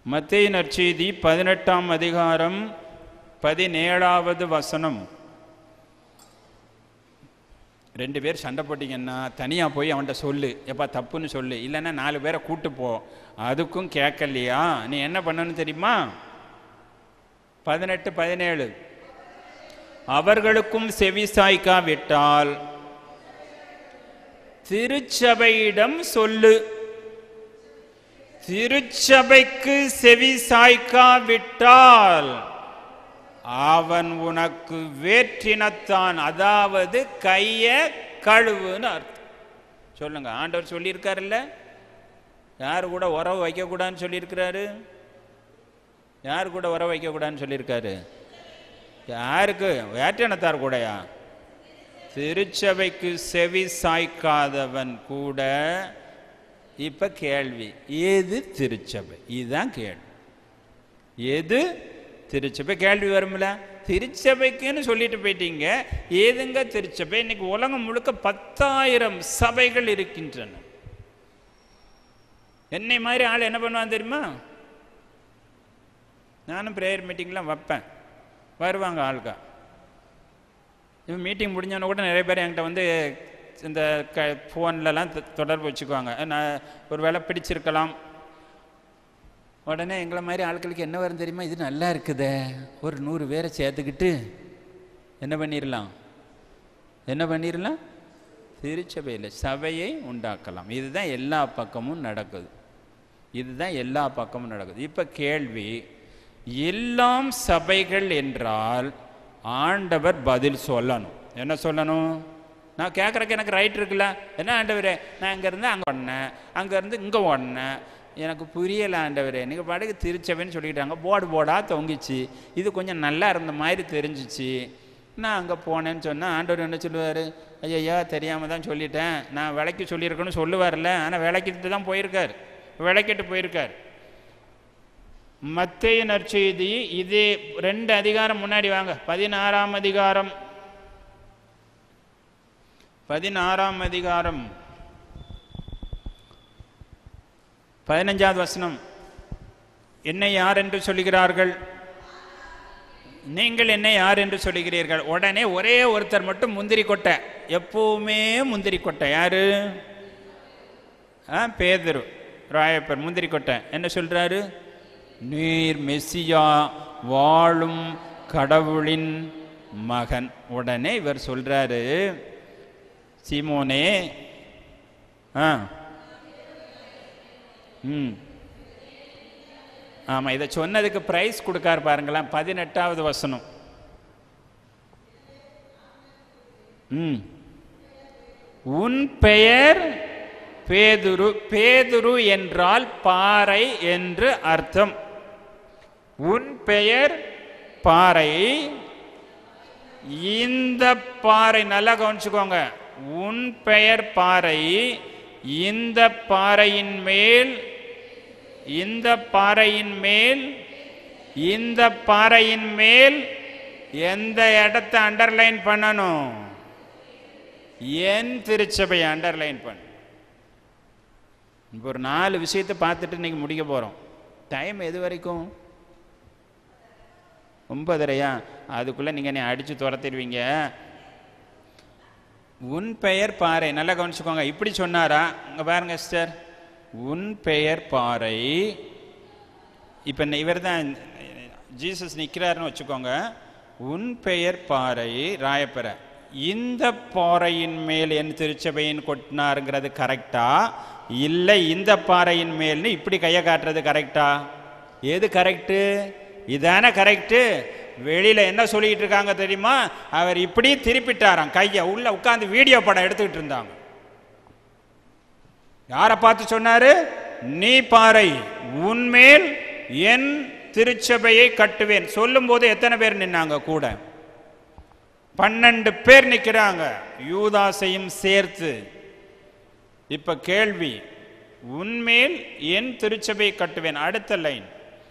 மத்தேயு நற்செய்தி பதினெட்டாம் அதிகாரம் பதினேழாவது வசனம் ரெண்டு பேர் சண்டை போட்டிங்கன்னா தனியாக போய் அவன்கிட்ட சொல்லு எப்பா தப்புன்னு சொல்லு இல்லைன்னா நாலு பேரை கூட்டு போ அதுக்கும் கேட்கலையா நீ என்ன பண்ணணும் தெரியுமா பதினெட்டு பதினேழு அவர்களுக்கும் செவி சாய்க்காவிட்டால் திருச்சபையிடம் சொல்லு திருச்சபைக்கு செவி சாய்க்காவிட்டால் அவன் உனக்கு வேற்றினத்தான் அதாவது கைய கழுவுன்னு அர்த்தம் சொல்லுங்க ஆண்டவர் சொல்லியிருக்காருல்ல யார் கூட உறவு வைக்கக்கூடாதுன்னு சொல்லியிருக்கிறாரு யார் கூட உறவு வைக்கக்கூடாதுன்னு சொல்லியிருக்காரு யாருக்கு வேற்றினத்தார் கூடயா திருச்சபைக்கு செவி சாய்க்காதவன் கூட இப்ப கேள்வி ஏது திருச்சபை இதுதான் கேள்வி எது திருச்சபை கேள்வி வரும்ல திருச்சபைக்குன்னு சொல்லிட்டு போயிட்டீங்க ஏதுங்க திருச்சபை இன்னைக்கு உலகம் முழுக்க பத்தாயிரம் சபைகள் இருக்கின்றன என்னை மாதிரி ஆள் என்ன பண்ணுவான் தெரியுமா நானும் ப்ரேயர் மீட்டிங்லாம் வைப்பேன் வருவாங்க ஆளுக்கா இப்போ மீட்டிங் முடிஞ்சோன்னு கூட நிறைய பேர் என்கிட்ட வந்து இந்த க ஃபோன்லலாம் தொடர்பு வச்சுக்குவாங்க நான் ஒரு வேளை பிடிச்சிருக்கலாம் உடனே எங்களை மாதிரி ஆட்களுக்கு என்ன வரும் தெரியுமா இது நல்லா இருக்குதே ஒரு நூறு பேரை சேர்த்துக்கிட்டு என்ன பண்ணிடலாம் என்ன பண்ணிடலாம் திருச்சபையில் சபையை உண்டாக்கலாம் இதுதான் எல்லா பக்கமும் நடக்குது இதுதான் எல்லா பக்கமும் நடக்குது இப்போ கேள்வி எல்லாம் சபைகள் என்றால் ஆண்டவர் பதில் சொல்லணும் என்ன சொல்லணும் நான் கேட்குறக்கு எனக்கு ரைட் இருக்குல்ல என்ன ஆண்டவரே நான் இங்கேருந்து அங்கே ஒன்னேன் அங்கேருந்து இங்கே ஒன்னேன் எனக்கு புரியலை ஆண்டவரே நீங்கள் பாட்டுக்கு திருச்சபைன்னு சொல்லிட்டாங்க போர்டு போர்டாக தொங்கிச்சு இது கொஞ்சம் நல்லா இருந்த மாதிரி தெரிஞ்சிச்சு நான் அங்கே போனேன்னு சொன்னால் ஆண்டவர் என்ன சொல்லுவார் ஐயா தெரியாமல் தான் சொல்லிட்டேன் நான் விலைக்கு சொல்லியிருக்கேன்னு சொல்லுவார்ல ஆனால் விளக்கிட்டு தான் போயிருக்கார் விளக்கிட்டு போயிருக்கார் மத்தேயு நற்செய்தி இது ரெண்டு அதிகாரம் முன்னாடி வாங்க பதினாறாம் அதிகாரம் பதினாறாம் அதிகாரம் பதினஞ்சாவது வசனம் என்னை யார் என்று சொல்லுகிறார்கள் நீங்கள் என்ன யார் என்று சொல்லுகிறீர்கள் உடனே ஒரே ஒருத்தர் மட்டும் முந்திரி கொட்டை எப்பவுமே முந்திரி கொட்டை யாரு ஆ பேதரு ராயப்பர் முந்திரி கொட்டை என்ன சொல்றாரு நீர் மெஸ்ஸியா வாழும் கடவுளின் மகன் உடனே இவர் சொல்றாரு சீமோனே ஆ ம் ஆமாம் இதை சொன்னதுக்கு ப்ரைஸ் கொடுக்காரு பாருங்களேன் பதினெட்டாவது வசனம் ம் உன் பெயர் பேதுரு பேதுரு என்றால் பாறை என்று அர்த்தம் உன் பெயர் பாறை இந்த பாறை நல்லா கவனிச்சுக்கோங்க உன் பெயர் பாறை இந்த பாறையின் மேல் இந்த பாறையின் மேல் இந்த பாறையின் மேல் எந்த இடத்தை அண்டர்லைன் பண்ணணும் என் திருச்சபை அண்டர்லைன் பண்ண இப்போ ஒரு நாலு விஷயத்தை பார்த்துட்டு இன்னைக்கு முடிக்க போகிறோம் டைம் எது வரைக்கும் ஒன்பதரையா அதுக்குள்ளே நீங்கள் என்னை அடித்து துரத்திடுவீங்க உன் பெயர் பாறை நல்லா கவனிச்சுக்கோங்க இப்படி சொன்னாரா இங்கே பாருங்க சிஸ்டர் உன் பெயர் பாறை இப்போ இவர் தான் ஜீசஸ் நிற்கிறாருன்னு வச்சுக்கோங்க உன் பெயர் பாறை ராயப்பெற இந்த பாறையின் மேல் என் திருச்சபையின் கொட்டினாருங்கிறது கரெக்டா இல்லை இந்த பாறையின் மேல்னு இப்படி கையை காட்டுறது கரெக்டா எது கரெக்டு இதானே கரெக்டு வெளியில என்ன சொல்லிட்டு இருக்காங்க தெரியுமா அவர் இப்படி திருப்பிட்டாராம் கையை உள்ள உட்காந்து வீடியோ படம் எடுத்துக்கிட்டு இருந்தாங்க யாரை பார்த்து சொன்னாரு நீ பாறை உன்மேல் என் திருச்சபையை கட்டுவேன் சொல்லும் போது எத்தனை பேர் நின்னாங்க கூட பன்னெண்டு பேர் நிற்கிறாங்க யூதாசையும் சேர்த்து இப்ப கேள்வி உன்மேல் என் திருச்சபையை கட்டுவேன் அடுத்த லைன்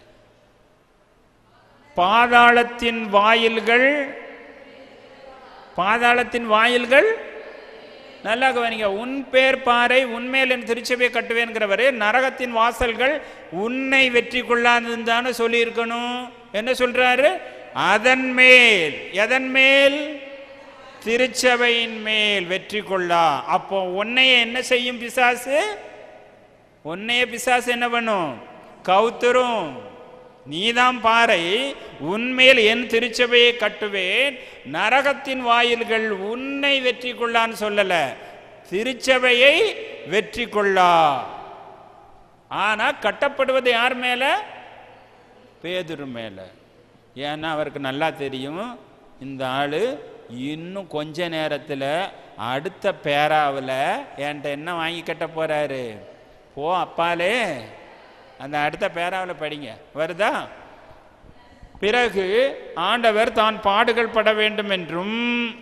பாதாளத்தின் வாயில்கள் பாதாளத்தின் வாயில்கள் நல்லா கவனிங்க உன் பேர் பாறை உன்மேல் என் திருச்சபையை கட்டுவேன்கிறவர் நரகத்தின் வாசல்கள் உன்னை வெற்றி கொள்ளாதுன்னு சொல்லியிருக்கணும் என்ன சொல்றாரு அதன் மேல் எதன் மேல் திருச்சபையின் மேல் வெற்றி கொள்ளா அப்போ உன்னைய என்ன செய்யும் பிசாசு உன்னைய பிசாசு என்ன பண்ணும் கவுத்துரும் நீதான் பாறை உன்மேல் என் திருச்சபையை கட்டுவேன் நரகத்தின் வாயில்கள் உன்னை வெற்றி கொள்ளான்னு சொல்லல திருச்சபையை வெற்றி கொள்ளா ஆனா கட்டப்படுவது யார் மேல பேதுரு மேல ஏன்னா அவருக்கு நல்லா தெரியும் இந்த ஆளு இன்னும் கொஞ்ச நேரத்தில் அடுத்த பேராவில் என்கிட்ட என்ன வாங்கி கட்ட போறாரு போ அப்பாலே அந்த அடுத்த பேராவில் படிங்க வருதா பிறகு ஆண்டவர் தான் பாடுகள் பட வேண்டும் என்றும்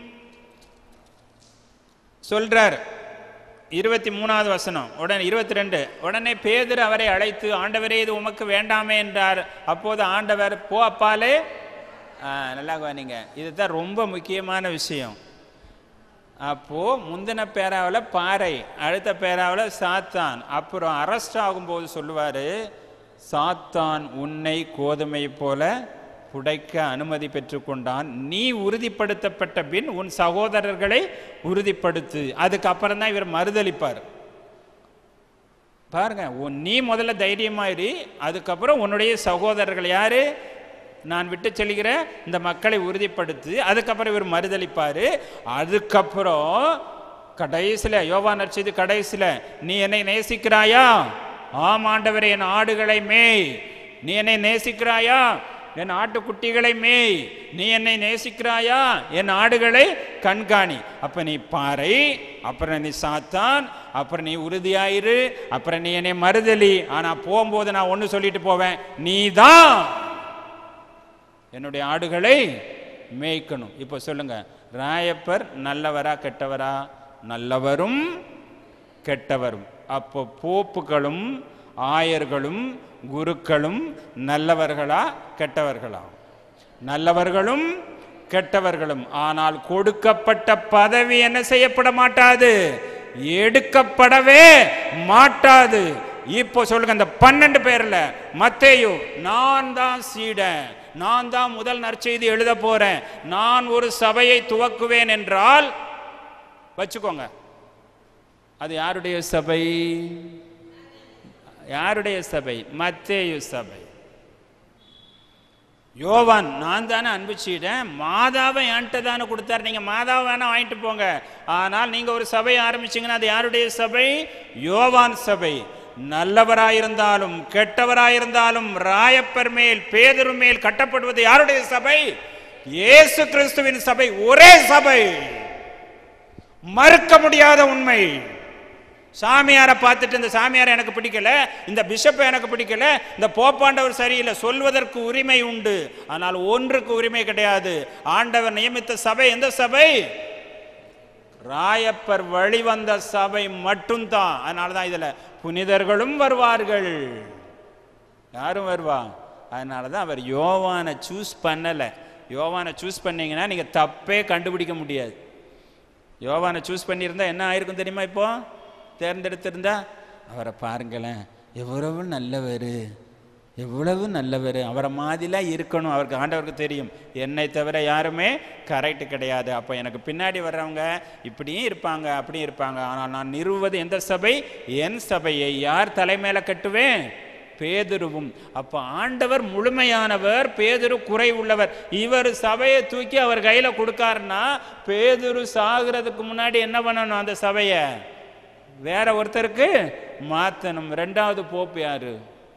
சொல்றார் இருபத்தி மூணாவது வசனம் உடனே இருபத்தி ரெண்டு உடனே பேதர் அவரை அழைத்து ஆண்டவரே இது உமக்கு வேண்டாமே என்றார் அப்போது ஆண்டவர் போ அப்பாலே ஆ, நல்லா கவனிங்க இதுதான் ரொம்ப முக்கியமான விஷயம் அப்போ முந்தின பேராவில் பாறை அடுத்த பேராவில் சாத்தான் அப்புறம் அரெஸ்ட் ஆகும்போது சொல்லுவாரு சாத்தான் உன்னை கோதுமை போல புடைக்க அனுமதி பெற்றுக்கொண்டான் நீ உறுதிப்படுத்தப்பட்ட பின் உன் சகோதரர்களை உறுதிப்படுத்து அதுக்கப்புறம் தான் இவர் மறுதளிப்பார் பாருங்க உன் நீ முதல்ல தைரியமாயிரு அதுக்கப்புறம் உன்னுடைய சகோதரர்கள் யாரு நான் விட்டு செல்கிற இந்த மக்களை உறுதிப்படுத்து அதுக்கப்புறம் இவர் மறுதளிப்பாரு அதுக்கப்புறம் கடைசியில் யோவா நற்செய்தி கடைசியில் நீ என்னை நேசிக்கிறாயா ஆம் ஆண்டவரே என் ஆடுகளை மேய் நீ என்னை நேசிக்கிறாயா என் ஆட்டுக்குட்டிகளை மேய் நீ என்னை நேசிக்கிறாயா என் ஆடுகளை கண்காணி அப்ப நீ பாறை அப்புறம் நீ சாத்தான் அப்புறம் நீ உறுதியாயிரு அப்புறம் நீ என்னை மறுதலி ஆனா போகும்போது நான் ஒன்று சொல்லிட்டு போவேன் நீதான் என்னுடைய ஆடுகளை மேய்க்கணும் இப்போ சொல்லுங்க ராயப்பர் நல்லவரா கெட்டவரா நல்லவரும் கெட்டவரும் அப்போ போப்புகளும் ஆயர்களும் குருக்களும் நல்லவர்களா கெட்டவர்களா நல்லவர்களும் கெட்டவர்களும் ஆனால் கொடுக்கப்பட்ட பதவி என்ன செய்யப்பட மாட்டாது எடுக்கப்படவே மாட்டாது இப்போ சொல்லுங்க அந்த பன்னெண்டு பேர்ல மத்தேயு நான் தான் சீடன் நான் தான் முதல் நற்செய்தி எழுத போறேன் நான் ஒரு சபையை துவக்குவேன் என்றால் வச்சுக்கோங்க அது யாருடைய சபை யாருடைய சபை மத்தேயு சபை யோவான் நான் தானே அனுப்பிச்சிட்டேன் மாதாவை என்கிட்ட தானே கொடுத்தாரு நீங்க மாதாவை வேணா வாங்கிட்டு போங்க ஆனால் நீங்க ஒரு சபை ஆரம்பிச்சீங்கன்னா அது யாருடைய சபை யோவான் சபை நல்லவராயிருந்தாலும் கெட்டவராயிருந்தாலும் ராயப்பர் மேல் பேதரு மேல் கட்டப்படுவது யாருடைய சபை இயேசு கிறிஸ்துவின் சபை ஒரே சபை மறுக்க முடியாத உண்மை சாமியாரை பார்த்துட்டு இந்த சாமியாரை எனக்கு பிடிக்கல இந்த பிஷப்பை எனக்கு பிடிக்கல இந்த போப்பாண்டவர் சரியில்லை சொல்வதற்கு உரிமை உண்டு ஆனால் ஒன்றுக்கு உரிமை கிடையாது ஆண்டவர் நியமித்த சபை எந்த சபை ராயப்பர் வழிவந்த சபை மட்டும்தான் அதனால தான் இதுல புனிதர்களும் வருவார்கள் யாரும் வருவா அதனால தான் அவர் யோவானை சூஸ் பண்ணலை யோவானை சூஸ் பண்ணீங்கன்னா நீங்கள் தப்பே கண்டுபிடிக்க முடியாது யோவானை சூஸ் பண்ணியிருந்தா என்ன ஆயிருக்கும் தெரியுமா இப்போ தேர்ந்தெடுத்திருந்தா அவரை பாருங்களேன் எவ்வளவு நல்லவர் எவ்வளவு நல்லவர் அவரை மாதிரிலாம் இருக்கணும் அவருக்கு ஆண்டவருக்கு தெரியும் என்னை தவிர யாருமே கரெக்ட் கிடையாது அப்போ எனக்கு பின்னாடி வர்றவங்க இப்படியும் இருப்பாங்க அப்படியும் இருப்பாங்க ஆனால் நான் நிறுவுவது எந்த சபை என் சபையை யார் தலைமையில கட்டுவேன் பேதுருவும் அப்போ ஆண்டவர் முழுமையானவர் பேதுரு குறை உள்ளவர் இவர் சபையை தூக்கி அவர் கையில கொடுக்காருன்னா பேதுரு சாகிறதுக்கு முன்னாடி என்ன பண்ணணும் அந்த சபையை வேற ஒருத்தருக்கு மாத்தணும் ரெண்டாவது போப்பு யாரு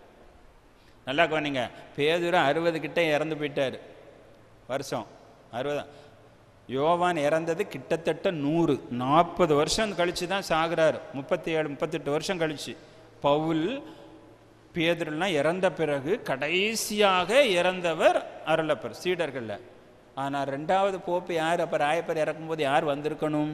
நல்லா கவனிங்க பேதுரு அறுபது கிட்ட இறந்து போயிட்டார் வருஷம் அறுபது யோவான் இறந்தது கிட்டத்தட்ட நூறு நாற்பது வருஷம் கழிச்சு தான் சாகுறாரு முப்பத்தி ஏழு முப்பத்தெட்டு வருஷம் கழிச்சு பவுல் பேதுருலாம் இறந்த பிறகு கடைசியாக இறந்தவர் அருளப்பர் சீடர்கள்ல ஆனால் ரெண்டாவது போப்பு யார் அப்போ ராயப்பர் இறக்கும்போது யார் வந்திருக்கணும்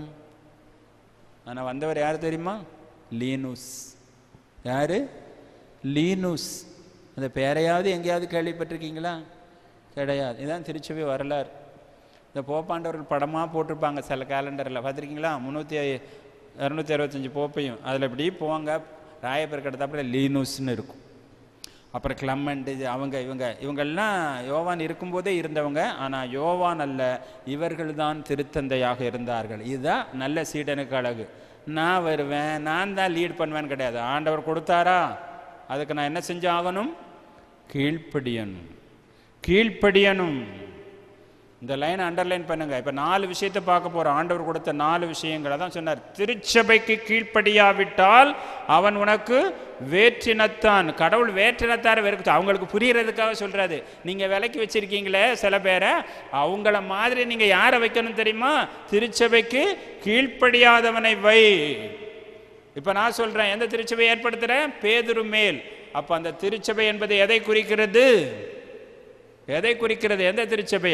ஆனால் வந்தவர் யார் தெரியுமா லீனூஸ் யாரு லீனூஸ் அந்த பேரையாவது எங்கேயாவது கேள்விப்பட்டிருக்கீங்களா கிடையாது இதான் திருச்சபை வரலாறு இந்த போப்பாண்டவர்கள் படமாக போட்டிருப்பாங்க சில கேலண்டரில் பார்த்துருக்கீங்களா முந்நூற்றி இரநூத்தி அறுபத்தஞ்சு போப்பையும் அதில் இப்படி போங்க ராயப்பேருக்கு அடுத்தாப்புல லீனூஸ்னு இருக்கும் அப்புறம் கிளம்மண்ட் இது அவங்க இவங்க இவங்கெல்லாம் யோவான் இருக்கும்போதே இருந்தவங்க ஆனால் யோவான் அல்ல இவர்கள் தான் திருத்தந்தையாக இருந்தார்கள் இதுதான் நல்ல சீடனுக்கு அழகு நான் வருவேன் நான் தான் லீட் பண்ணுவேன்னு கிடையாது ஆண்டவர் கொடுத்தாரா அதுக்கு நான் என்ன செஞ்சாகணும் கீழ்ப்படியணும் கீழ்ப்படியணும் இந்த லைனை அண்டர்லைன் பண்ணுங்க இப்போ நாலு விஷயத்தை பார்க்க போகிறோம் ஆண்டவர் கொடுத்த நாலு விஷயங்களை தான் சொன்னார் திருச்சபைக்கு கீழ்ப்படியாவிட்டால் அவன் உனக்கு வேற்றினத்தான் கடவுள் வேற்றினத்தார வெறுக்கு அவங்களுக்கு புரியறதுக்காக சொல்றாரு நீங்கள் விலைக்கு வச்சிருக்கீங்களே சில பேரை அவங்கள மாதிரி நீங்கள் யாரை வைக்கணும் தெரியுமா திருச்சபைக்கு கீழ்ப்படியாதவனை வை இப்போ நான் சொல்கிறேன் எந்த திருச்சபை ஏற்படுத்துகிறேன் பேதுரு மேல் அப்போ அந்த திருச்சபை என்பது எதை குறிக்கிறது எதை குறிக்கிறது எந்த திருச்சபை